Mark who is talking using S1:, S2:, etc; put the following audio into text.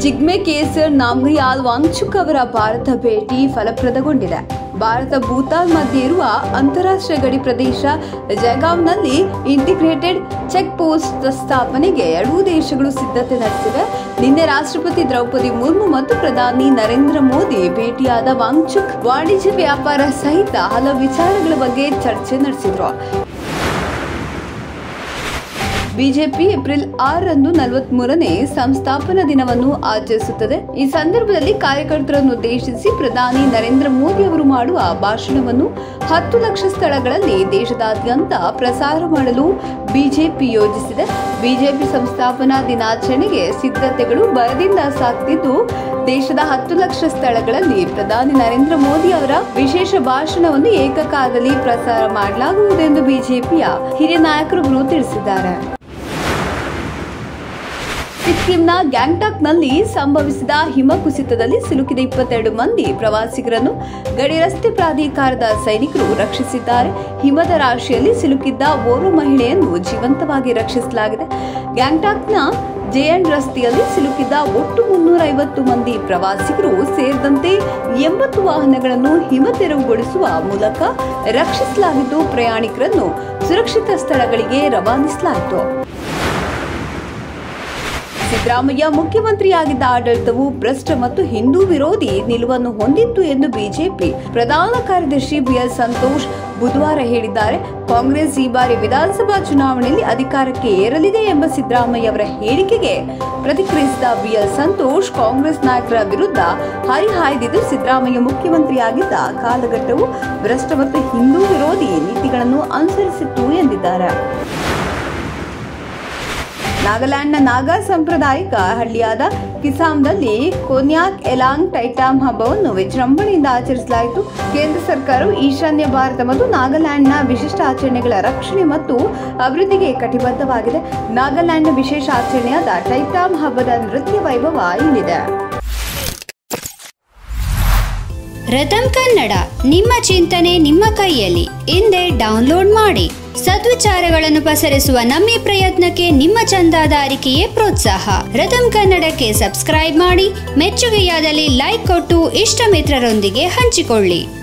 S1: ಜಿಗ್ಮೆ ಕೇಸರ್ ನಾಮ್ಗಯಾಲ್ ವಾಂಗ್ಚುಕ್ ಅವರ ಭಾರತ ಭೇಟಿ ಫಲಪ್ರದಗೊಂಡಿದೆ ಭಾರತ ಭೂತಾನ್ ಮಧ್ಯೆ ಇರುವ ಅಂತಾರಾಷ್ಟ್ರೀಯ ಗಡಿ ಪ್ರದೇಶ ಜಗಾವ್ನಲ್ಲಿ ಇಂಟಿಗ್ರೇಟೆಡ್ ಚೆಕ್ ಪೋಸ್ಟ್ ಸ್ಥಾಪನೆಗೆ ಎರಡೂ ದೇಶಗಳು ಸಿದ್ಧತೆ ನಡೆಸಿವೆ ನಿನ್ನೆ ರಾಷ್ಟ್ರಪತಿ ದ್ರೌಪದಿ ಮುರ್ಮು ಮತ್ತು ಪ್ರಧಾನಿ ನರೇಂದ್ರ ಮೋದಿ ಭೇಟಿಯಾದ ವಾಂಗ್ಚುಕ್ ವಾಣಿಜ್ಯ ವ್ಯಾಪಾರ ಸಹಿತ ಹಲವು ವಿಚಾರಗಳ ಬಗ್ಗೆ ಚರ್ಚೆ ನಡೆಸಿದ್ರು ಬಿಜೆಪಿ ಏಪ್ರಿಲ್ ಆರರಂದು ನಲವತ್ಮೂರನೇ ಸಂಸ್ಥಾಪನಾ ದಿನವನ್ನು ಆಚರಿಸುತ್ತದೆ ಈ ಸಂದರ್ಭದಲ್ಲಿ ಕಾರ್ಯಕರ್ತರನ್ನು ಉದ್ದೇಶಿಸಿ ಪ್ರಧಾನಿ ನರೇಂದ್ರ ಮೋದಿ ಅವರು ಮಾಡುವ ಭಾಷಣವನ್ನು ಹತ್ತು ಲಕ್ಷ ಸ್ಥಳಗಳಲ್ಲಿ ದೇಶದಾದ್ಯಂತ ಪ್ರಸಾರ ಮಾಡಲು ಬಿಜೆಪಿ ಯೋಜಿಸಿದೆ ಬಿಜೆಪಿ ಸಂಸ್ಥಾಪನಾ ದಿನಾಚರಣೆಗೆ ಸಿದ್ಧತೆಗಳು ಬರದಿಂದ ಸಾಗ್ತಿದ್ದು ದೇಶದ ಹತ್ತು ಲಕ್ಷ ಸ್ಥಳಗಳಲ್ಲಿ ಪ್ರಧಾನಿ ನರೇಂದ್ರ ಮೋದಿ ಅವರ ವಿಶೇಷ ಭಾಷಣವನ್ನು ಏಕಕಾಲದಲ್ಲಿ ಪ್ರಸಾರ ಮಾಡಲಾಗುವುದು ಎಂದು ಬಿಜೆಪಿಯ ಹಿರಿಯ ನಾಯಕರುಗಳು ತಿಳಿಸಿದ್ದಾರೆ ಸಿಕ್ಕಿಂನ ಗ್ಯಾಂಗ್ಟಾಕ್ನಲ್ಲಿ ಸಂಭವಿಸಿದ ಹಿಮಕುಸಿತದಲ್ಲಿ ಸಿಲುಕಿದ ಇಪ್ಪತ್ತೆರಡು ಮಂದಿ ಪ್ರವಾಸಿಗರನ್ನು ಗಡಿ ರಸ್ತೆ ಪ್ರಾಧಿಕಾರದ ಸೈನಿಕರು ರಕ್ಷಿಸಿದ್ದಾರೆ ಹಿಮದ ರಾಶಿಯಲ್ಲಿ ಸಿಲುಕಿದ್ದ ಓರ್ವ ಮಹಿಳೆಯನ್ನು ಜೀವಂತವಾಗಿ ರಕ್ಷಿಸಲಾಗಿದೆ ಗ್ಯಾಂಗ್ಟಾಕ್ನ ಜೆಎನ್ ರಸ್ತೆಯಲ್ಲಿ ಸಿಲುಕಿದ್ದ ಒಟ್ಟು ಮುನ್ನೂರ ಐವತ್ತು ಮಂದಿ ಪ್ರವಾಸಿಗರು ಸೇರಿದಂತೆ ಎಂಬತ್ತು ವಾಹನಗಳನ್ನು ಹಿಮ ತೆರವುಗೊಳಿಸುವ ಮೂಲಕ ರಕ್ಷಿಸಲಾಗಿದ್ದು ಪ್ರಯಾಣಿಕರನ್ನು ಸುರಕ್ಷಿತ ಸ್ಥಳಗಳಿಗೆ ರವಾನಿಸಲಾಯಿತು ಸಿದ್ದರಾಮಯ್ಯ ಮುಖ್ಯಮಂತ್ರಿಯಾಗಿದ್ದ ಆಡಳಿತವು ಭ್ರಷ್ಟ ಮತ್ತು ಹಿಂದೂ ವಿರೋಧಿ ನಿಲುವನ್ನು ಹೊಂದಿತ್ತು ಎಂದು ಬಿಜೆಪಿ ಪ್ರಧಾನ ಕಾರ್ಯದರ್ಶಿ ಬಿಎಲ್ ಸಂತೋಷ್ ಬುಧವಾರ ಹೇಳಿದ್ದಾರೆ ಕಾಂಗ್ರೆಸ್ ಈ ಬಾರಿ ವಿಧಾನಸಭಾ ಚುನಾವಣೆಯಲ್ಲಿ ಅಧಿಕಾರಕ್ಕೆ ಏರಲಿದೆ ಎಂಬ ಸಿದ್ದರಾಮಯ್ಯ ಅವರ ಹೇಳಿಕೆಗೆ ಪ್ರತಿಕ್ರಿಯಿಸಿದ ಬಿಎಲ್ ಸಂತೋಷ್ ಕಾಂಗ್ರೆಸ್ ನಾಯಕರ ವಿರುದ್ಧ ಹರಿಹಾಯ್ದಿದ್ದು ಸಿದ್ದರಾಮಯ್ಯ ಮುಖ್ಯಮಂತ್ರಿಯಾಗಿದ್ದ ಕಾಲಘಟ್ಟವು ಭ್ರಷ್ಟ ಮತ್ತು ಹಿಂದೂ ವಿರೋಧಿ ನೀತಿಗಳನ್ನು ಅನುಸರಿಸಿತ್ತು ಎಂದಿದ್ದಾರೆ ನಾಗಾಲ್ಯಾಂಡ್ನ ನಾಗಾ ಸಾಂಪ್ರದಾಯಿಕ ಹಳ್ಳಿಯಾದ ಕಿಸಾಮ್ನಲ್ಲಿ ಕೊನ್ಯಾಕ್ ಎಲಾಂಗ್ ಟೈಟಾಮ್ ಹಬ್ಬವನ್ನು ವಿಜೃಂಭಣೆಯಿಂದ ಆಚರಿಸಲಾಯಿತು ಕೇಂದ್ರ ಸರ್ಕಾರವು ಈಶಾನ್ಯ ಭಾರತ ಮತ್ತು ನಾಗಾಲ್ಯಾಂಡ್ನ ವಿಶಿಷ್ಟ ಆಚರಣೆಗಳ ರಕ್ಷಣೆ ಮತ್ತು ಅಭಿವೃದ್ಧಿಗೆ ಕಟಿಬದ್ಧವಾಗಿದೆ ನಾಗಾಲ್ಯಾಂಡ್ನ ವಿಶೇಷ ಆಚರಣೆಯಾದ ಟೈಟಾಮ್ ಹಬ್ಬದ ನೃತ್ಯ ವೈಭವ ಇಲ್ಲಿದೆ
S2: ರಥಂ ಕನ್ನಡ ನಿಮ್ಮ ಚಿಂತನೆ ನಿಮ್ಮ ಕೈಯಲ್ಲಿ ಹಿಂದೆ ಡೌನ್ಲೋಡ್ ಮಾಡಿ ಸದ್ವಿಚಾರಗಳನ್ನು ಪಸರಿಸುವ ನಮ್ಮ ಈ ಪ್ರಯತ್ನಕ್ಕೆ ನಿಮ್ಮ ಚಂದಾದಾರಿಕೆಯೇ ಪ್ರೋತ್ಸಾಹ ರಥಂ ಕನ್ನಡಕ್ಕೆ ಸಬ್ಸ್ಕ್ರೈಬ್ ಮಾಡಿ ಮೆಚ್ಚುಗೆಯಾದಲ್ಲಿ ಲೈಕ್ ಕೊಟ್ಟು ಇಷ್ಟ ಮಿತ್ರರೊಂದಿಗೆ ಹಂಚಿಕೊಳ್ಳಿ